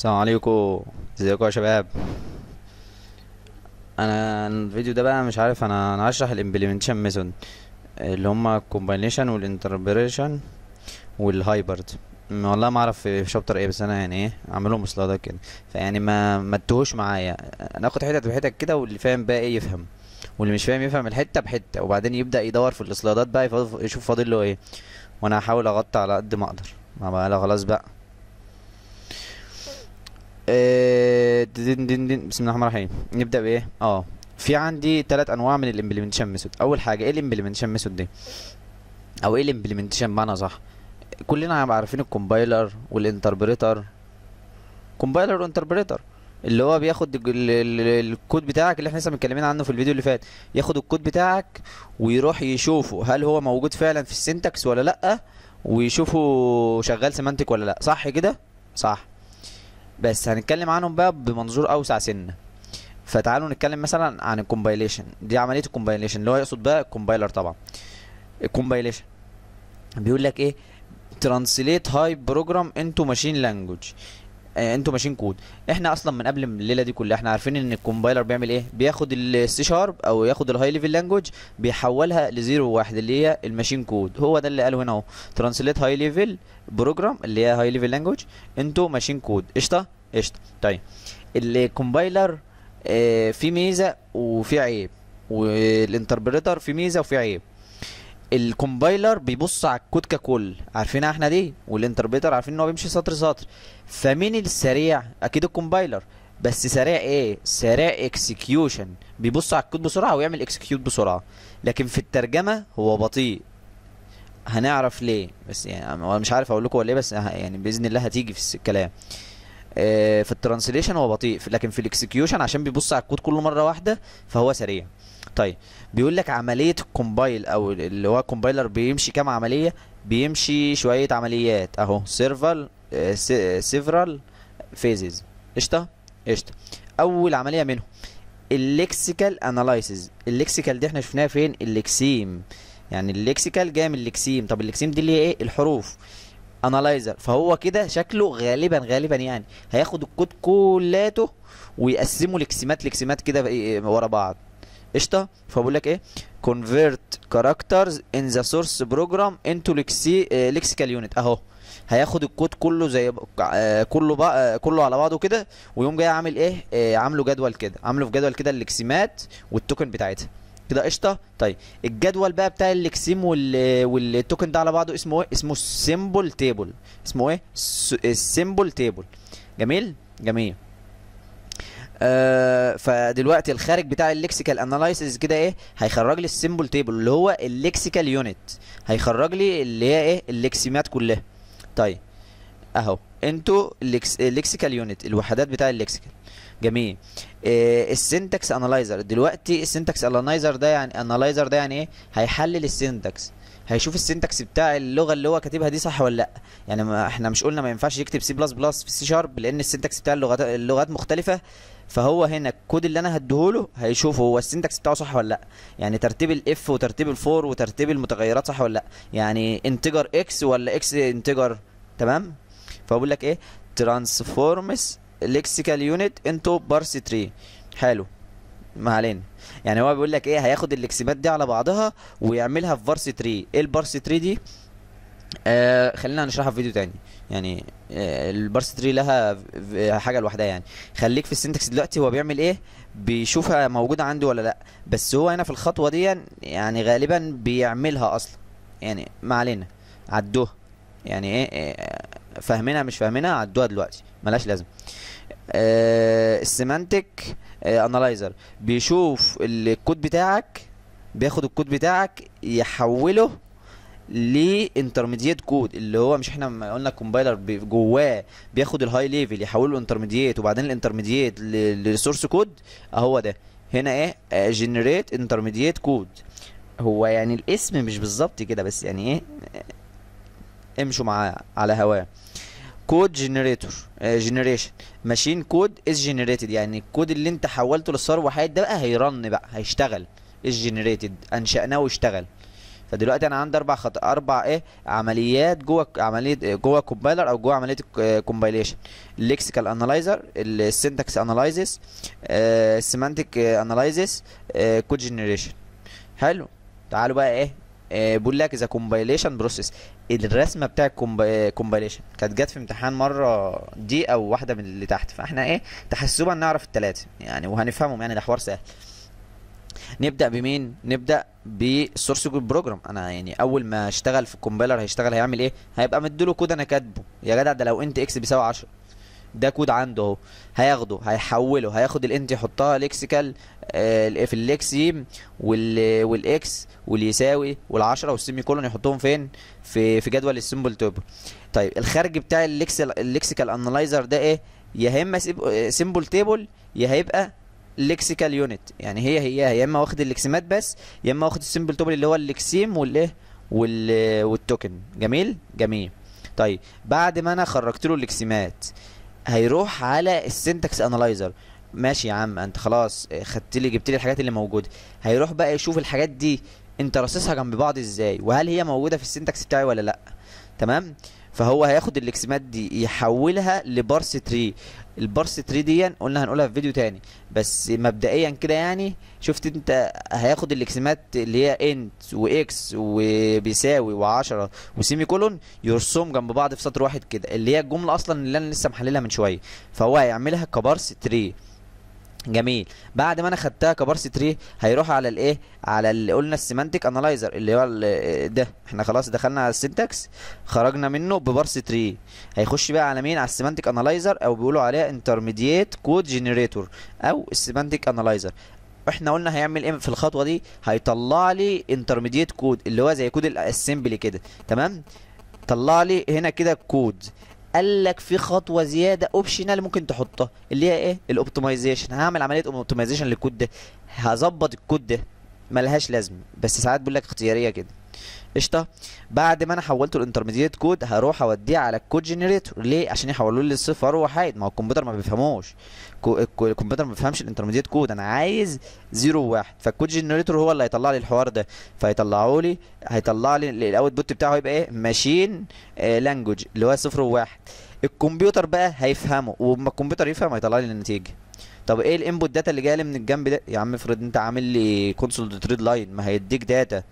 السلام عليكم ازيكم يا شباب انا الفيديو ده بقى مش عارف انا انا هشرح الامبلمنتيشن ميثود اللي هما الكومباينيشن والانتربريشن والهايبرد والله ما اعرف في شابتر ايه بس انا يعني ايه اعملهم سلايدات كده فيعني ما ما تتوهوش معايا ناخد حتت بحتت كده واللي فاهم بقى ايه يفهم واللي مش فاهم يفهم الحته بحته وبعدين يبدا يدور في السلايدات بقى يفض- يشوف فاضل له ايه وانا هحاول اغطي على قد ما اقدر ما بقى لا خلاص بقى آه، دين دين دين بسم الله الرحمن الرحيم نبدا بايه اه في عندي ثلاث انواع من الامبلمنتيشن ميثود اول حاجه ايه الامبلمنتيشن ميثود دي او ايه الامبلمنتيشن بمعنى صح كلنا هنبقى عارفين الكومبايلر والانتربريتر كومبايلر وانتربريتر اللي هو بياخد ال- ال- ال- الكود بتاعك اللي احنا لسه متكلمين عنه في الفيديو اللي فات ياخد الكود بتاعك ويروح يشوفه هل هو موجود فعلا في السنتكس ولا لا ويشوفه شغال سيمانتك ولا لا صح كده صح بس هنتكلم عنهم بقى بمنظور اوسع سنه فتعالوا نتكلم مثلا عن الكومبايليشن دي عمليه الكومبايليشن اللي هو يقصد بقى الكومبايلر طبعا الكومبايليشن بيقول لك ايه ترانسليت هاي بروجرام انتو ماشين لانجوج انتو ماشين كود احنا اصلا من قبل الليله دي كلها احنا عارفين ان الكومبايلر بيعمل ايه بياخد السي شارب او ياخد الهاي ليفل لانجوج بيحولها لزيرو وواحد اللي هي الماشين كود هو ده اللي قاله هنا اهو ترانسليت هاي ليفل بروجرام اللي هي هاي ليفل لانجوج انتو ماشين كود قشطه قشطه طيب الكومبايلر آه، في ميزه وفي عيب والانتربريتر في ميزه وفي عيب الكومبايلر بيبص على الكود ككل عارفينها احنا دي والانتربريتر عارفين ان هو بيمشي سطر سطر فمين السريع اكيد الكومبايلر بس سريع ايه سريع اكسكيوشن بيبص على الكود بسرعه ويعمل اكسكيوت بسرعه لكن في الترجمه هو بطيء هنعرف ليه بس يعني هو مش عارف اقول لكم ولا ايه بس ه- يعني باذن الله هتيجي في الس- الكلام آه، في الترانسليشن هو بطيء في- لكن في الاكسكيوشن عشان بيبص على الكود كل مره واحده فهو سريع طيب بيقول لك عمليه الكومبايل او اللي هو الكومبايلر بيمشي كام عمليه بيمشي شويه عمليات اهو سيرفال سيفرال فيزز قشطه قشطه اول عمليه منهم الليكسيكال اناليسيز الليكسيكال دي احنا شفناها فين الليكسيم يعني الليكسيكال جاي من الليكسيم طب الليكسيم دي اللي هي ايه الحروف انالايزر فهو كده شكله غالبا غالبا يعني هياخد الكود كلاته ويقسمه لكسيمات لكسيمات كده بقى- ورا بعض قشطه فبقول لك ايه convert characters in the source program into lexi- آه، lexical unit اهو هياخد الكود كله زي ب- آه، كله بقى آه، كله على بعضه كده ويقوم جاي عامل ايه آه، عامله جدول كده عامله في جدول كده اللكسيمات والتوكن بتاعتها كده قشطه طيب الجدول بقى بتاع اللكسيم وال والتوكن ده على بعضه اسمه ايه اسمه السيمبل تيبل اسمه ايه السيمبل تيبل جميل جميل آه فدلوقتي الخارج بتاع الليكسيكال اناليسيس كده ايه هيخرج لي السيمبل تيبل اللي هو الليكسيكال يونت هيخرج لي اللي هي ايه الليكسيمات كلها طيب اهو انتوا الليكس الليكسيكال يونت الوحدات بتاع الليكسيكال جميل إيه السنتكس انالايزر دلوقتي السنتكس انالايزر ده يعني انالايزر ده يعني ايه هيحلل السنتكس هيشوف السنتكس بتاع اللغه اللي هو كاتبها دي صح ولا لا يعني ما احنا مش قلنا ما ينفعش يكتب سي بلس بلس في سي شارب لان السنتكس بتاع اللغات اللغات مختلفه فهو هنا الكود اللي انا هديهوله هيشوفه هو السنتكس بتاعه صح ولا لا يعني ترتيب الاف وترتيب الفور وترتيب المتغيرات صح ولا لا يعني انتجر اكس ولا اكس انتجر تمام فبقول لك ايه ترانسفورمز ليكسيكال يونت انتو بارس تري حلو ما علينا يعني هو بيقول لك ايه هياخد اللكسيمات دي على بعضها ويعملها في بارس تري ايه البارس تري دي آه خلينا نشرحها في فيديو تاني يعني آه البارس تري لها ف- حاجه لوحدها يعني خليك في السنتكس دلوقتي هو بيعمل ايه بيشوفها موجوده عندي ولا لا بس هو هنا في الخطوه دي يعني غالبا بيعملها اصلا يعني ما علينا عدوها يعني ايه إيه، فاهمينها مش فاهمينها عدوها دلوقتي ملهاش لازمه آه السيمانتك انالايزر بيشوف الكود بتاعك بياخد الكود بتاعك يحوله لانترميديت كود اللي هو مش احنا ما قلنا الكومبايلر بي- جواه بياخد الهاي ليفل يحوله انترميديت وبعدين الانترميديت لسورس كود اهو ده هنا ايه جنريت انترميديت كود هو يعني الاسم مش بالظبط كده بس يعني ايه امشوا معاه على هواه كود جنريتور جنريشن ماشين كود از جنريتد يعني الكود اللي انت حولته للثروه وحيد ده بقى هيرن بقى هيشتغل از جنريتد انشأناه واشتغل فدلوقتي انا عندي اربع خط... اربع ايه عمليات جوه عمليه جوه كومبايلر او جوه عمليه كومبايليشن الليكسيكال انالايزر السنتكس انالايزس السيمانتيك انالايزس كود جنريشن حلو تعالوا بقى ايه آه، بيقول لك اذا كومبايليشن بروسيس الرسمه بتاع الكومبايليشن كانت جت في امتحان مره دي او واحده من اللي تحت فاحنا ايه تحسبا نعرف الثلاثه يعني وهنفهمهم يعني ده حوار سهل نبدا بمين نبدا بالسورس كود بروجرام انا يعني اول ما اشتغل في الكومبايلر هيشتغل هيعمل ايه هيبقى مديله كود انا كاتبه يا جدع ده لو انت اكس بيساوي 10 ده كود عنده اهو هياخده هيحوله هياخد الانت يحطها ليكسيكال آه في الليكسيم وال والاكس واليساوي والعشرة والسيمي كولون يحطهم فين في في جدول السيمبل تيبل طيب الخارج بتاع الليكسيكال الليكسيكال انالايزر ده ايه يا اما سيمبل تيبل يا هيبقى ليكسيكال يونت يعني هي هي يا اما واخد الليكسيمات بس يا اما واخد السيمبل تيبل اللي هو الليكسيم والايه وال والتوكن جميل جميل طيب بعد ما انا خرجت له الليكسيمات هيروح على السنتكس انالايزر ماشي يا عم انت خلاص خدت لي جبت لي الحاجات اللي موجوده هيروح بقى يشوف الحاجات دي انت راصصها جنب بعض ازاي وهل هي موجوده في السنتكس بتاعي ولا لا تمام فهو هياخد الاكسمات دي يحولها لبارس تري البارس تري دي قلنا هنقولها في فيديو تاني بس مبدئيا كده يعني شفت انت هياخد الاكسمات اللي هي انت واكس وبيساوي و10 وسيمي كولون يرسم جنب بعض في سطر واحد كده اللي هي الجمله اصلا اللي انا لسه محللها من شويه فهو هيعملها كبارس تري جميل بعد ما انا خدتها كبارس تري هيروح على الايه على اللي قلنا السيمانتيك انالايزر اللي هو ال- ده احنا خلاص دخلنا على السنتكس خرجنا منه ببارس تري هيخش بقى على مين على السيمانتيك انالايزر او بيقولوا عليها انترميديت كود جنريتور او السيمانتيك انالايزر احنا قلنا هيعمل ايه في الخطوه دي هيطلع لي انترميديت كود اللي هو زي كود الاسمبلي كده تمام طلع لي هنا كده كود قال لك في خطوه زياده اوبشنال ممكن تحطها اللي هي ايه الاوبتمايزيشن هعمل عمليه اوبتمايزيشن للكود ده هظبط الكود ده ملهاش لازمه بس ساعات بيقول لك اختياريه كده قشطه بعد ما انا حولته الانترميديت كود هروح اوديه على الكود جنريتور ليه عشان يحولوا لي الصفر وحيد ما هو الكمبيوتر ما بيفهموش كو- الكو- الكمبيوتر ما بيفهمش الانترميديت كود انا عايز زيرو وواحد فالكود جنريتور هو اللي هيطلع لي الحوار ده فهيطلعه لي هيطلع لي الاوت بوت بتاعه هيبقى ايه ماشين لانجوج اللي هو صفر وواحد الكمبيوتر بقى هيفهمه ولما الكمبيوتر يفهم هيطلع لي النتيجه طب ايه الانبوت داتا اللي جايه لي من الجنب ده يا عم افرض انت عامل لي كونسول دوت ريد لاين ما هيديك داتا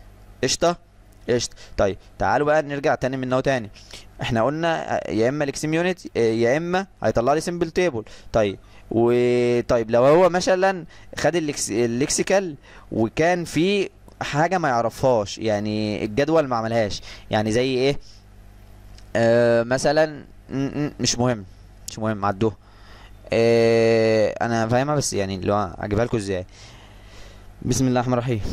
قشطه قشطه طيب تعالوا بقى نرجع تاني منه تاني احنا قلنا آه، يا اما الاكسيم يونت آه، يا اما هيطلع لي سمبل تيبل طيب وطيب لو هو مثلا خد اللكس... الليكسيكال وكان في حاجه ما يعرفهاش يعني الجدول ما عملهاش يعني زي ايه آه مثلا م- م- مش مهم مش مهم عدوها آه انا فاهمها بس يعني اللي هو اجيبها لكم ازاي بسم الله الرحمن الرحيم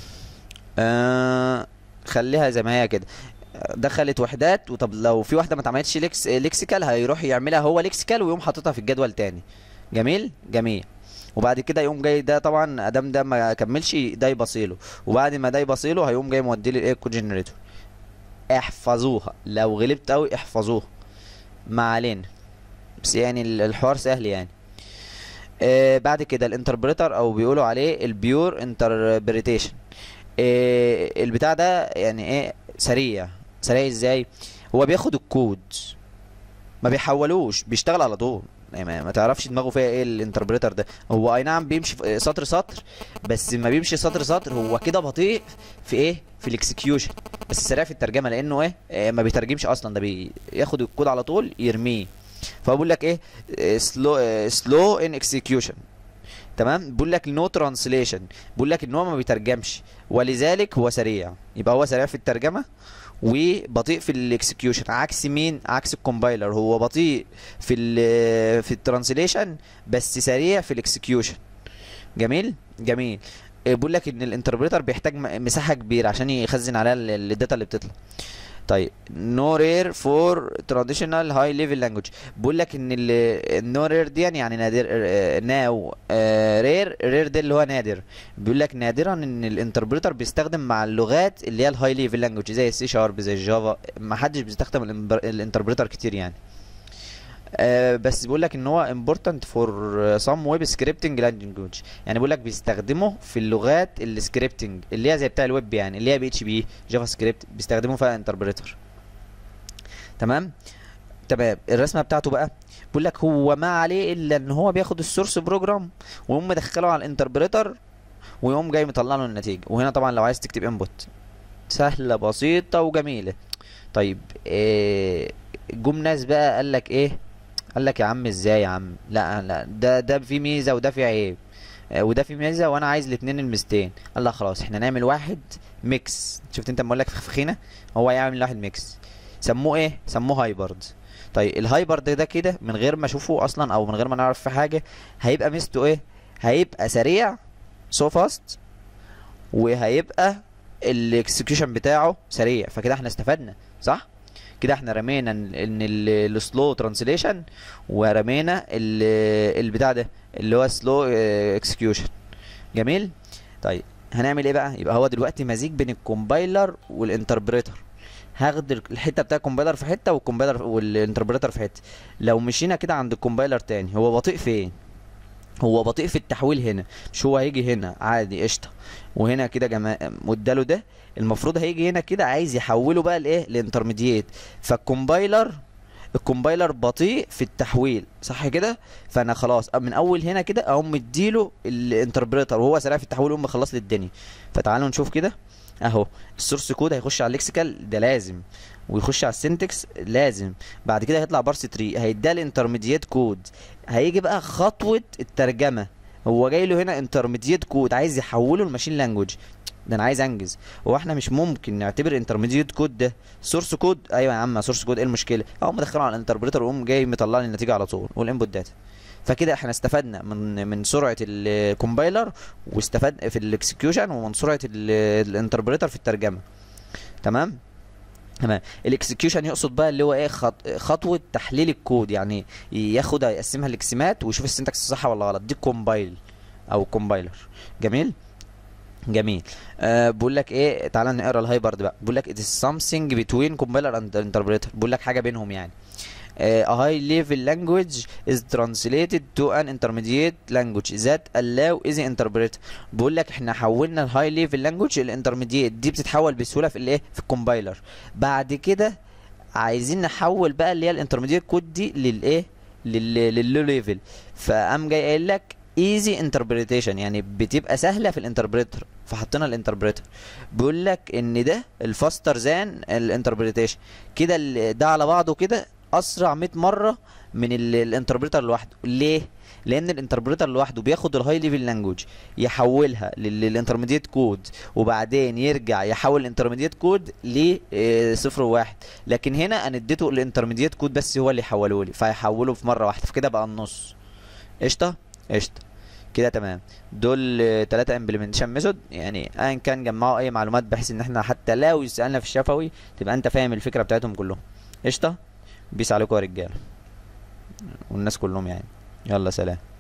آه خليها زي ما هي كده دخلت وحدات وطب لو في واحده ما اتعملتش ليكس ليكسيكال هيروح يعملها هو ليكسيكال ويقوم حاططها في الجدول تاني جميل جميل وبعد كده يقوم جاي ده طبعا ادام ده ما كملش ده يبصيله وبعد ما ده يبصيله هيقوم جاي مودي لي الايه الكود جنريتور احفظوها لو غلبت قوي احفظوها ما علينا بس يعني ال- الحوار سهل يعني آه بعد كده الانتربريتر او بيقولوا عليه البيور انتربريتيشن آه البتاع ده يعني ايه سريع سريع ازاي هو بياخد الكود ما بيحولوش بيشتغل على طول يعني ما ما تعرفش دماغه فيها ايه الانتربريتر ده هو اي نعم بيمشي في- سطر سطر بس ما بيمشي سطر سطر هو كده بطيء في ايه في الاكسكيوشن بس سريع في الترجمه لانه ايه آه، ما بيترجمش اصلا ده بياخد الكود على طول يرميه فبقول لك ايه سلو سلو ان اكسكيوشن تمام بيقول لك نو ترانسليشن بيقول لك ان هو ما بيترجمش ولذلك هو سريع يبقى هو سريع في الترجمه وبطيء في الاكسكيوشن عكس مين عكس الكومبايلر هو بطيء في ال في الترانسليشن بس سريع في الاكسكيوشن جميل جميل إيه، بيقول لك ان الانتربريتر بيحتاج م- مساحه كبيره عشان يخزن عليها ال- ال- الداتا اللي بتطلع طيب نو رير فور تراديشنال هاي ليفل لانجوج بيقول لك ان النو رير دي يعني نادر ناو رير رير ده اللي هو نادر بيقول لك نادرا ان الانتربريتر بيستخدم مع اللغات اللي هي الهاي ليفل لانجوج زي السي شارب زي الجافا ما حدش بيستخدم الانتربريتر كتير يعني آه بس بيقول لك ان هو important for some web scripting language يعني بيقول لك بيستخدمه في اللغات السكريبتنج اللي هي زي بتاع الويب يعني اللي هي بي اتش بي جافا سكريبت بيستخدموا فيها انتربريتر تمام تمام الرسمه بتاعته بقى بيقول لك هو ما عليه الا ان هو بياخد السورس بروجرام ويقوم مدخله على الانتربريتر ويقوم جاي مطلع له النتيجه وهنا طبعا لو عايز تكتب انبوت سهله بسيطه وجميله طيب إيه جم ناس بقى قال لك ايه قال لك يا عم ازاي يا عم لا لا ده ده في ميزه وده في عيب آه، وده في ميزه وانا عايز الاثنين الميزتين قال لك خلاص احنا نعمل واحد ميكس شفت انت لما اقول لك فخفخينه هو يعمل واحد ميكس سموه ايه سموه هايبرد طيب الهايبرد ده كده من غير ما اشوفه اصلا او من غير ما نعرف في حاجه هيبقى ميزته ايه هيبقى سريع سو فاست وهيبقى الاكسكيوشن بتاعه سريع فكده احنا استفدنا صح كده احنا رمينا ان ان السلو ترانسليشن ورمينا ال- البتاع ده اللي هو سلو اكسكيوشن جميل طيب هنعمل ايه بقى يبقى هو دلوقتي مزيج بين الكومبايلر والانتربريتر هاخد الحته بتاع الكومبايلر في حته والكومبايلر والانتربريتر في حته لو مشينا كده عند الكومبايلر تاني هو بطيء فين هو بطيء في التحويل هنا مش هو هيجي هنا عادي قشطه وهنا كده جما مداله ده المفروض هيجي هنا كده عايز يحوله بقى لايه لانترميديت فالكومبايلر الكومبايلر بطيء في التحويل صح كده فانا خلاص من اول هنا كده اقوم مديله الانتربريتر وهو سريع في التحويل يقوم مخلص لي الدنيا فتعالوا نشوف كده اهو السورس كود هيخش على الليكسيكال ده لازم ويخش على السنتكس لازم بعد كده هيطلع بارس تري هيديها الانترميديت كود هيجي بقى خطوه الترجمه هو جاي له هنا انترميديت كود عايز يحوله لماشين لانجوج ده انا عايز انجز هو احنا مش ممكن نعتبر انترميديت كود ده سورس كود ايوه يا عم سورس كود ايه المشكله اقوم مدخله على الانتربريتر ويقوم جاي مطلع لي النتيجه على طول والانبوت داتا فكده احنا استفدنا من من سرعه الكومبايلر واستفدنا في الاكسكيوشن ومن سرعه الانتربريتر في الترجمه تمام تمام الاكسكيوشن يقصد بقى اللي هو ايه خط... خطوه تحليل الكود يعني ياخدها يقسمها لاكسمات ويشوف السنتكس صح ولا غلط دي كومبايل او كومبايلر جميل جميل أه بقول لك ايه تعالى نقرا الهايبرد بقى بقول لك it is something between compiler and interpreter بقول لك حاجه بينهم يعني uh, a high level language is translated to an intermediate language that allow easy interpreter بقول لك احنا حولنا الهاي ليفل لانجوج الانترميديت دي بتتحول بسهوله في الايه في الكومبايلر بعد كده عايزين نحول بقى اللي هي الانترميديت كود دي للايه لل- لللو ليفل فقام جاي قايل لك ايزي انتربريتيشن يعني بتبقى سهله في الانتربريتر فحطينا الانتربريتر بيقول لك ان ده الفاستر زان الانتربريتيشن كده ال- ده على بعضه كده اسرع 100 مره من ال- الانتربريتر لوحده ليه لان الانتربريتر لوحده بياخد الهاي ليفل لانجوج يحولها للانترميديت كود وبعدين يرجع يحول الانترميديت كود ل آه، صفر وواحد لكن هنا انا اديته الانترميديت كود بس هو اللي يحوله لي فيحوله في مره واحده فكده بقى النص قشطه قشطه كده تمام دول ثلاثة امبلمنتيشن ميثود يعني ايا كان جمعوا اي معلومات بحيث ان احنا حتى لو يسالنا في الشفوي تبقى انت فاهم الفكره بتاعتهم كلهم قشطه بيس عليكم يا رجاله والناس كلهم يعني يلا سلام